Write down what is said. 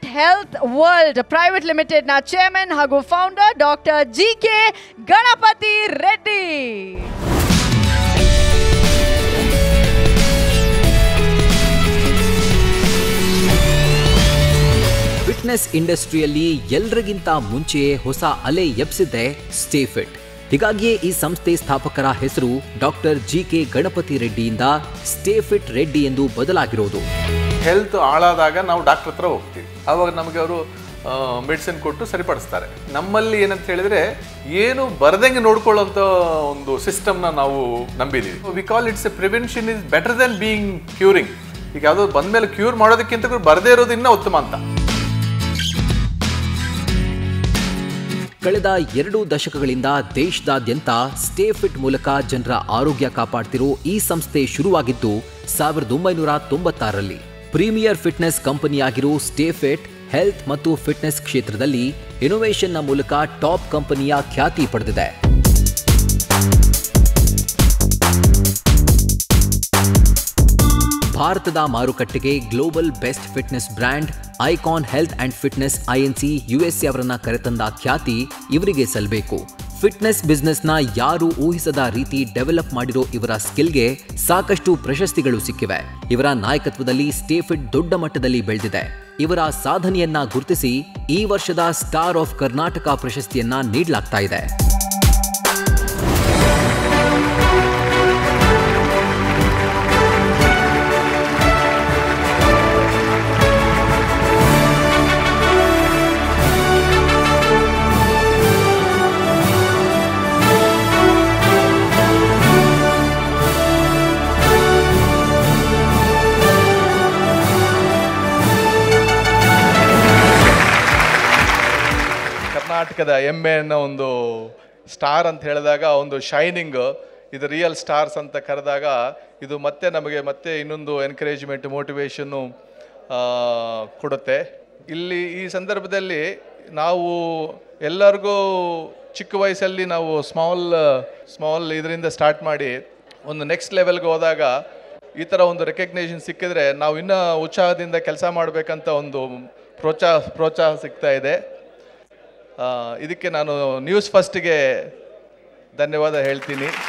health world private ಲಿಮಿಟೆಡ್ನ chairman ಹಾಗೂ founder doctor G K Ganapati Reddy fitness ಇಂಡಸ್ಟ್ರಿಯಲ್ಲಿ ಎಲ್ರಿಗಿಂತ ಮುಂಚೆಯೇ ಹೊಸ ಅಲೆ ಎಬ್ಸಿದ್ದೆ ಸ್ಟೇ ಫಿಟ್ ಹೀಗಾಗಿಯೇ ಈ ಸಂಸ್ಥೆ ಸ್ಥಾಪಕರ ಹೆಸರು ಡಾಕ್ಟರ್ ಜಿ ಕೆ ಗಣಪತಿ ರೆಡ್ಡಿಯಿಂದ ಸ್ಟೇ ಫಿಟ್ ರೆಡ್ಡಿ ಎಂದು ಬದಲಾಗಿರೋದು ಹೆಲ್ತ್ ಹಾಳಾದಾಗ ನಾವು ಡಾಕ್ಟರ್ ಹತ್ರ ಹೋಗ್ತೀವಿ ಆವಾಗ ನಮಗೆ ಅವರು ಮೆಡಿಸಿನ್ ಕೊಟ್ಟು ಸರಿಪಡಿಸ್ತಾರೆ ನಮ್ಮಲ್ಲಿ ಏನಂತ ಹೇಳಿದ್ರೆ ಏನು ಬರ್ದಂಗೆ ನೋಡ್ಕೊಳ್ಳೋಂಥ ಒಂದು ಸಿಸ್ಟಮ್ನ ನಾವು ನಂಬಿದೀವಿ we call it's a prevention is better than being curing ಈಗ ಯಾವುದೋ ಬಂದ್ಮೇಲೆ ಕ್ಯೂರ್ ಮಾಡೋದಕ್ಕಿಂತ ಕೂಡ ಬರದೇ ಇರೋದು ಇನ್ನೂ ಉತ್ತಮ ಅಂತ ಕಳೆದ ಎರಡು ದಶಕಗಳಿಂದ ದೇಶದಾದ್ಯಂತ ಸ್ಟೇ ಫಿಟ್ ಮೂಲಕ ಜನರ ಆರೋಗ್ಯ ಕಾಪಾಡ್ತಿರೋ ಈ ಸಂಸ್ಥೆ ಶುರುವಾಗಿದ್ದು ಸಾವಿರದ ಒಂಬೈನೂರ ತೊಂಬತ್ತಾರರಲ್ಲಿ ಪ್ರೀಮಿಯರ್ ಫಿಟ್ನೆಸ್ ಕಂಪನಿಯಾಗಿರೋ ಸ್ಟೇ ಫಿಟ್ ಹೆಲ್ತ್ ಮತ್ತು ಫಿಟ್ನೆಸ್ ಕ್ಷೇತ್ರದಲ್ಲಿ ಇನೋವೇಷನ್ನ ಮೂಲಕ ಟಾಪ್ ಕಂಪನಿಯ ಖ್ಯಾತಿ ಪಡೆದಿದೆ ಭಾರತದ ಮಾರುಕಟ್ಟೆಗೆ global best fitness brand icon health and fitness INC USA ಅವರನ್ನ ಕರೆತಂದ ಖ್ಯಾತಿ ಇವರಿಗೆ ಸಲ್ಲಬೇಕು ಫಿಟ್ನೆಸ್ ಬಿಸ್ನೆಸ್ನ ಯಾರು ಊಹಿಸದ ರೀತಿ ಡೆವಲಪ್ ಮಾಡಿರೋ ಇವರ ಸ್ಕಿಲ್ಗೆ ಸಾಕಷ್ಟು ಪ್ರಶಸ್ತಿಗಳು ಸಿಕ್ಕಿವೆ ಇವರ ನಾಯಕತ್ವದಲ್ಲಿ ಸ್ಟೇಫಿಟ್ ದೊಡ್ಡ ಮಟ್ಟದಲ್ಲಿ ಬೆಳೆದಿದೆ ಇವರ ಸಾಧನೆಯನ್ನ ಗುರುತಿಸಿ ಈ ವರ್ಷದ ಸ್ಟಾರ್ ಆಫ್ ಕರ್ನಾಟಕ ಪ್ರಶಸ್ತಿಯನ್ನ ನೀಡಲಾಗ್ತಾ ಇದೆ ಕರ್ನಾಟಕದ ಎಮ್ಮೆ ಅನ್ನೋ ಒಂದು ಸ್ಟಾರ್ ಅಂತ ಹೇಳಿದಾಗ ಒಂದು ಶೈನಿಂಗ್ ಇದು ರಿಯಲ್ ಸ್ಟಾರ್ಸ್ ಅಂತ ಕರೆದಾಗ ಇದು ಮತ್ತೆ ನಮಗೆ ಮತ್ತೆ ಇನ್ನೊಂದು ಎನ್ಕರೇಜ್ಮೆಂಟ್ ಮೋಟಿವೇಶನ್ನು ಕೊಡುತ್ತೆ ಇಲ್ಲಿ ಈ ಸಂದರ್ಭದಲ್ಲಿ ನಾವು ಎಲ್ಲರಿಗೂ ಚಿಕ್ಕ ವಯಸ್ಸಲ್ಲಿ ನಾವು ಸ್ಮಾಲ್ ಸ್ಮಾಲ್ ಇದರಿಂದ ಸ್ಟಾರ್ಟ್ ಮಾಡಿ ಒಂದು ನೆಕ್ಸ್ಟ್ ಲೆವೆಲ್ಗೆ ಹೋದಾಗ ಈ ಥರ ಒಂದು ರೆಕಗ್ನೇಷನ್ ಸಿಕ್ಕಿದ್ರೆ ನಾವು ಇನ್ನೂ ಉತ್ಸಾಹದಿಂದ ಕೆಲಸ ಮಾಡಬೇಕಂತ ಒಂದು ಪ್ರೋತ್ಸಾಹ ಪ್ರೋತ್ಸಾಹ ಸಿಗ್ತಾ ಇದೆ ಆ, ಇದಕ್ಕೆ ನಾನು ನ್ಯೂಸ್ ಫಸ್ಟ್ಗೆ ಧನ್ಯವಾದ ಹೇಳ್ತೀನಿ